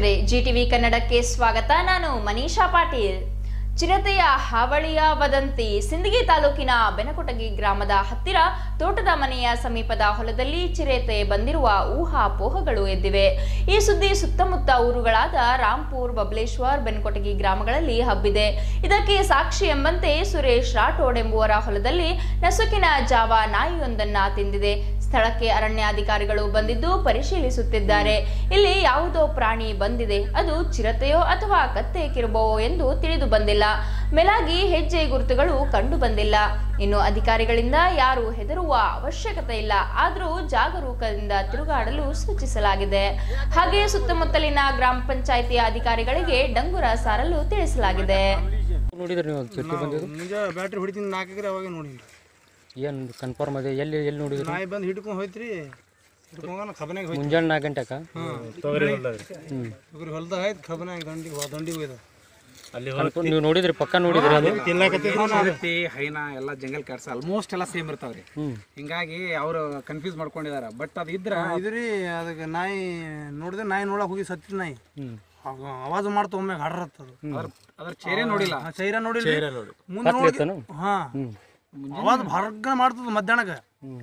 ವೀಕ್ಷಕರೇ ಜಿಟಿವಿ ಕನ್ನಡಕ್ಕೆ ಸ್ವಾಗತ ನಾನು ಮನೀಷಾ ಪಾಟೀಲ್ ಚಿರತೆಯ ಹಾವಳಿಯ ವದಂತಿ ಸಿಂದಗಿ ತಾಲೂಕಿನ ಬೆನಕೊಟಗಿ ಗ್ರಾಮದ ಹತ್ತಿರ ತೋಟದ ಮನೆಯ ಸಮೀಪದ ಹೊಲದಲ್ಲಿ ಚಿರತೆ ಬಂದಿರುವ ಊಹಾಪೋಹಗಳು ಎದ್ದಿವೆ ಈ ಸುದ್ದಿ ಸುತ್ತಮುತ್ತ ಊರುಗಳಾದ ರಾಂಪುರ್ ಬಬಲೇಶ್ವರ್ ಬೆನಕೊಟಗಿ ಗ್ರಾಮಗಳಲ್ಲಿ ಹಬ್ಬಿದೆ ಇದಕ್ಕೆ ಸಾಕ್ಷಿ ಎಂಬಂತೆ ಸುರೇಶ್ ರಾಠೋಡ್ ಎಂಬುವರ ಹೊಲದಲ್ಲಿ ನಸುಕಿನ ಜಾವ ನಾಯಿಯೊಂದನ್ನ ತಿಂದಿದೆ ಸ್ಥಳಕ್ಕೆ ಅರಣ್ಯಾಧಿಕಾರಿಗಳು ಬಂದಿದ್ದು ಪರಿಶೀಲಿಸುತ್ತಿದ್ದಾರೆ ಇಲ್ಲಿ ಯಾವುದೋ ಪ್ರಾಣಿ ಬಂದಿದೆ ಅದು ಚಿರತೆಯೋ ಅಥವಾ ಕತ್ತೆ ಕಿರುಬವೋ ಎಂದು ತಿಳಿದು ಬಂದಿಲ್ಲ ಮೇಲಾಗಿ ಹೆಜ್ಜೆ ಗುರುತುಗಳು ಕಂಡು ಬಂದಿಲ್ಲ ಇನ್ನು ಅಧಿಕಾರಿಗಳಿಂದ ಯಾರು ಹೆದರುವ ಅವಶ್ಯಕತೆ ಇಲ್ಲ ಆದರೂ ಜಾಗರೂಕದಿಂದ ತಿರುಗಾಡಲು ಸೂಚಿಸಲಾಗಿದೆ ಹಾಗೆ ಸುತ್ತಮುತ್ತಲಿನ ಗ್ರಾಮ ಪಂಚಾಯಿತಿಯ ಅಧಿಕಾರಿಗಳಿಗೆ ಡಂಗುರ ಸಾರಲು ತಿಳಿಸಲಾಗಿದೆ ನೋಡಿದ್ರಿ ನೀವು ಅದು ಚಿರತೆ ಬಂದಿದ್ದು ಮುಂಜಾ ಬ್ಯಾಟ್ರಿ ಹೊಡಿತೀನಿ ನಾಲ್ಕು ಎಕರೆ ಅವಾಗ ನೋಡಿನಿ ಏನು ಕನ್ಫರ್ಮ್ ಅದೇ ಎಲ್ಲಿ ಎಲ್ಲಿ ನೋಡಿದ್ರಿ ನಾಯಿ ಬಂದು ಹಿಡ್ಕೊಂಡು ಹೋಯ್ತ್ರಿ ಹಿಡ್ಕೊಂಡ ಖಬನಾಗ ಹೋಯ್ತು ಮುಂಜಾನೆ ನಾಲ್ಕು ಗಂಟೆಕ ತೊಗರಿ ಹ್ಞೂ ತೊಗರಿ ಹೊಲ್ದಾಗ ಆಯ್ತು ಖಬನಾಗ ದಂಡಿ ದಂಡಿಗೆ ಹೋಯ್ದ ಕನ್ಫರ್ಮ್ ನೀವು ನೋಡಿದ್ರಿ ಪಕ್ಕ ನೋಡಿದ್ರಿ ಅದು ಚಿರತೆ ಹೈನ ಎಲ್ಲ ಜಂಗಲ್ ಕ್ಯಾಟ್ಸ್ ಆಲ್ಮೋಸ್ಟ್ ಎಲ್ಲ ಸೇಮ್ ಇರ್ತಾವ್ರಿ ಹ್ಞೂ ಹಿಂಗಾಗಿ ಅವರು ಕನ್ಫ್ಯೂಸ್ ಮಾಡ್ಕೊಂಡಿದಾರ ಬಟ್ ಅದು ಇದ್ರ ಇದ್ರಿ ಅದಕ್ಕೆ ನಾಯಿ ನೋಡಿದ್ರೆ ನಾಯಿ ನೋಡಕ್ ಹೋಗಿ ಸತ್ತಿ ನಾಯಿ ಹ್ಞೂ ಅವ ಅವಾಜ್ ಮಾಡ್ತ ಒಮ್ಮೆ ಹಡರತ್ತದು ಅದ್ರ ಅದ್ರ ಚೇರೆ ನೋಡಿಲ್ಲ ಆ ಚೈರ ನೋಡಿಲ್ಲ ಮುಂದೆ ನೋಡಿ ಎತ್ತನು ಹಾ ಹ್ಞೂ ಅವಾಜ್ ಭರ್ಗ ಮಾಡ್ತದ ಮಧ್ಯಾಹ್ನಕ್ಕೆ ಹ್ಞೂ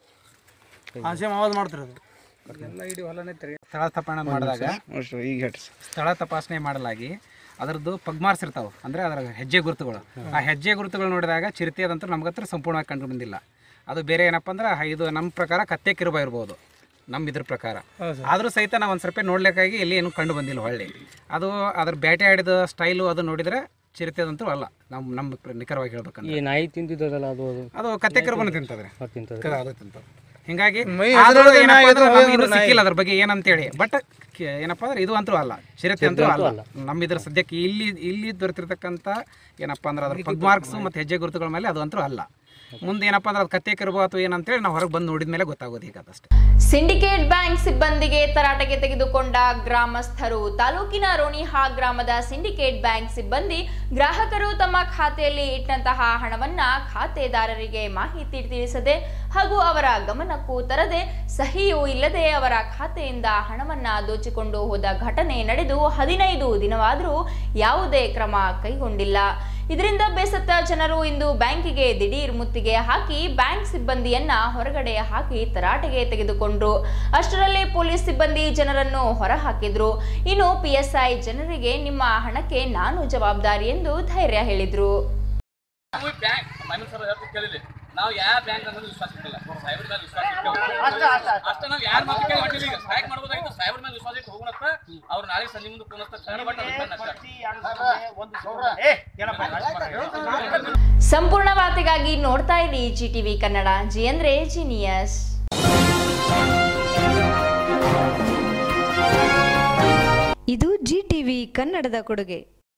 ಆ ಸೇಮ್ ಅವಾಜ್ ಮಾಡ್ತಿರ ಅದು ಎಲ್ಲ ಇಡೀ ಹೊಲನೇ ತೆರೆ ಸ್ಥಳ ತಪಾಸಣೆ ಮಾಡಿದಾಗ ಈಗ ಸ್ಥಳ ತಪಾಸಣೆ ಮಾಡಲಾಗಿ ಅದರದ್ದು ಪಗ್ಮಾರ್ಸ್ ಇರ್ತಾವೆ ಅಂದರೆ ಅದರ ಹೆಜ್ಜೆ ಗುರುತುಗಳು ಆ ಹೆಜ್ಜೆ ಗುರುತುಗಳು ನೋಡಿದಾಗ ಚಿರತೆ ಅದಂತೂ ನಮ್ಗೆ ಹತ್ರ ಸಂಪೂರ್ಣವಾಗಿ ಕಂಡು ಬಂದಿಲ್ಲ ಅದು ಬೇರೆ ಏನಪ್ಪ ಅಂದ್ರೆ ಇದು ನಮ್ಮ ಪ್ರಕಾರ ಕತ್ತೆ ಕಿರುಬ ಇರ್ಬೋದು ನಮ್ಮ ಇದ್ರ ಪ್ರಕಾರ ಆದರೂ ಸಹಿತ ನಾವು ಒಂದು ಸ್ವಲ್ಪ ನೋಡ್ಲಿಕ್ಕಾಗಿ ಎಲ್ಲಿ ಏನು ಕಂಡು ಬಂದಿಲ್ಲ ಹೊಳ್ಳಿ ಅದು ಅದ್ರ ಬೇಟೆ ಆಡಿದ ಸ್ಟೈಲು ಅದು ನೋಡಿದರೆ ಚಿರತೆದಂತೂ ಅಲ್ಲ ನಮ್ಮ ನಮ್ಮ ಪ್ರ- ನಿಖರವಾಗಿ ಹೇಳ್ಬೇಕಂದ್ರೆ ಈ ನಾಯಿ ತಿಂದಿದ್ದದಲ್ಲ ಅದು ಅದು ಅದು ಕತ್ತೆ ಕಿರುಬನ ತಿಂತದ್ರೆ ಅದು ತಿಂತದೆ ಅದು ತಿಂತವೆ. ಹಿಂಗಾಗಿ ಮೈ ಆದ್ರೂ ಎದುರುಗಡೆ ಏನಪ್ಪಾ ನಾಯಿ ಅಂದ್ರೆ ಎದುರು ನಮ್ಗೆ ಇನ್ನೂ ಹೋದ್ರೆ ನಾಯಿ. ಸಿಕ್ಕಿಲ್ಲ ಅದ್ರ ಬಗ್ಗೆ ಏನಂತೇಳಿ ಬಟ್ ಏನಪ್ಪಾ ಅಂದ್ರೆ ಇದು ಅಂತೂ ಅಲ್ಲ ಚಿರತೆ ಅಂತೂ ಅಲ್ಲ ಅಲ್ಲ. ನಮ್ಮ ಇದ್ರ ಸದ್ಯಕ್ಕೆ ಇಲ್ಲಿ ಇಲ್ಲಿ ದೊರೆತಿರ್ತಕ್ಕಂಥ ಏನಪ್ಪಾ ಅಂದ್ರೆ ಅದ್ರ ಪಗ್ ಮಾರ್ಕ್ಸ್ ಮತ್ತು ಹೆಜ್ಜೆ ಗುರುತುಗಳ ಮೇಲೆ ಅದು ಅಂತೂ ಅಲ್ಲ ಮುಂದೆ ಏನಪ್ಪಾ ಅಂದ್ರೆ ಅದು ಕತ್ತೆ ಕಿರುಬ ಅಥವಾ ಏನಂತೇಳಿ ನಾವು ಹೊರಗೆ ಬಂದು ನೋಡಿದ ಮೇಲೆ ಗೊತ್ತಾಗೋದು ಈಗ ಅದಷ್ಟೇ ಸಿಂಡಿಕೇಟ್ ಬ್ಯಾಂಕ್ ಸಿಬ್ಬಂದಿಗೆ ತರಾಟೆಗೆ ತೆಗೆದುಕೊಂಡ ಗ್ರಾಮಸ್ಥರು ತಾಲೂಕಿನ ರೋಣಿಹಾ ಗ್ರಾಮದ ಸಿಂಡಿಕೇಟ್ ಬ್ಯಾಂಕ್ ಸಿಬ್ಬಂದಿ ಗ್ರಾಹಕರು ತಮ್ಮ ಖಾತೆಯಲ್ಲಿ ಇಟ್ಟಂತಹ ಹಣವನ್ನ ಖಾತೆದಾರರಿಗೆ ಮಾಹಿತಿ ತಿಳಿಸದೆ ಹಾಗೂ ಅವರ ಗಮನಕ್ಕೂ ತರದೆ ಸಹಿಯೂ ಇಲ್ಲದೆ ಅವರ ಖಾತೆಯಿಂದ ಹಣವನ್ನ ದೋಚಿಕೊಂಡು ಹೋದ ಘಟನೆ ನಡೆದು ಹದಿನೈದು ದಿನವಾದರೂ ಯಾವುದೇ ಕ್ರಮ ಕೈಗೊಂಡಿಲ್ಲ ಇದರಿಂದ ಬೇಸತ್ತ ಜನರು ಇಂದು ಬ್ಯಾಂಕಿಗೆ ದಿಢೀರ್ ಮುತ್ತಿಗೆ ಹಾಕಿ ಬ್ಯಾಂಕ್ ಸಿಬ್ಬಂದಿಯನ್ನ ಹೊರಗಡೆ ಹಾಕಿ ತರಾಟೆಗೆ ತೆಗೆದುಕೊಂಡ್ರು ಅಷ್ಟರಲ್ಲಿ ಪೊಲೀಸ್ ಸಿಬ್ಬಂದಿ ಜನರನ್ನು ಹೊರಹಾಕಿದ್ರು ಇನ್ನು ಪಿಎಸ್ಐ ಜನರಿಗೆ ನಿಮ್ಮ ಹಣಕ್ಕೆ ನಾನು ಜವಾಬ್ದಾರಿ ಎಂದು ಧೈರ್ಯ ಹೇಳಿದ್ರು ನಾವು ಬ್ಯಾಂಕ್ ಮನೆ ಸರ್ ಹೇಳ್ತಾ ಕೇಳಿಲ್ಲ ನಾವು ಯಾವ ಬ್ಯಾಂಕ್ ಅನ್ನೋದು ವಿಶ್ವಾಸ ಇಟ್ಟಿಲ್ಲ ಸಾಹೇಬ್ರ ಮೇಲೆ ವಿಶ್ವಾಸ ಇಟ್ಟೇವೆ ಅಷ್ಟ ನಾವು ಯಾರ ಮಾತು ಕೇಳಿ ಹೊಟ್ಟಿಲ್ಲ ಈಗ ಸ್ಟ್ರೈಕ್ ಮಾಡ್ಬೋದಾಗಿತ್ತು ಸಾಹೇಬ್ರ ಮೇಲೆ ವಿಶ್ವಾಸ ಇಟ್ಟು ಹೋಗೋಣತ್ತ ಅವ್ರು ನಾಳೆ ಸಂಜೆ ಮುಂದೆ ಫೋನ್ ಬಟ್ ಸಂಪೂರ್ಣ ವಾರ್ತೆಗಾಗಿ ನೋಡ್ತಾ ಇರಿ ಜಿ ಟಿವಿ ಕನ್ನಡ ಜಿ ಅಂದ್ರೆ ಜೀನಿಯಸ್ ಇದು ಜಿ ಟಿವಿ ಕನ್ನಡದ ಕೊಡುಗೆ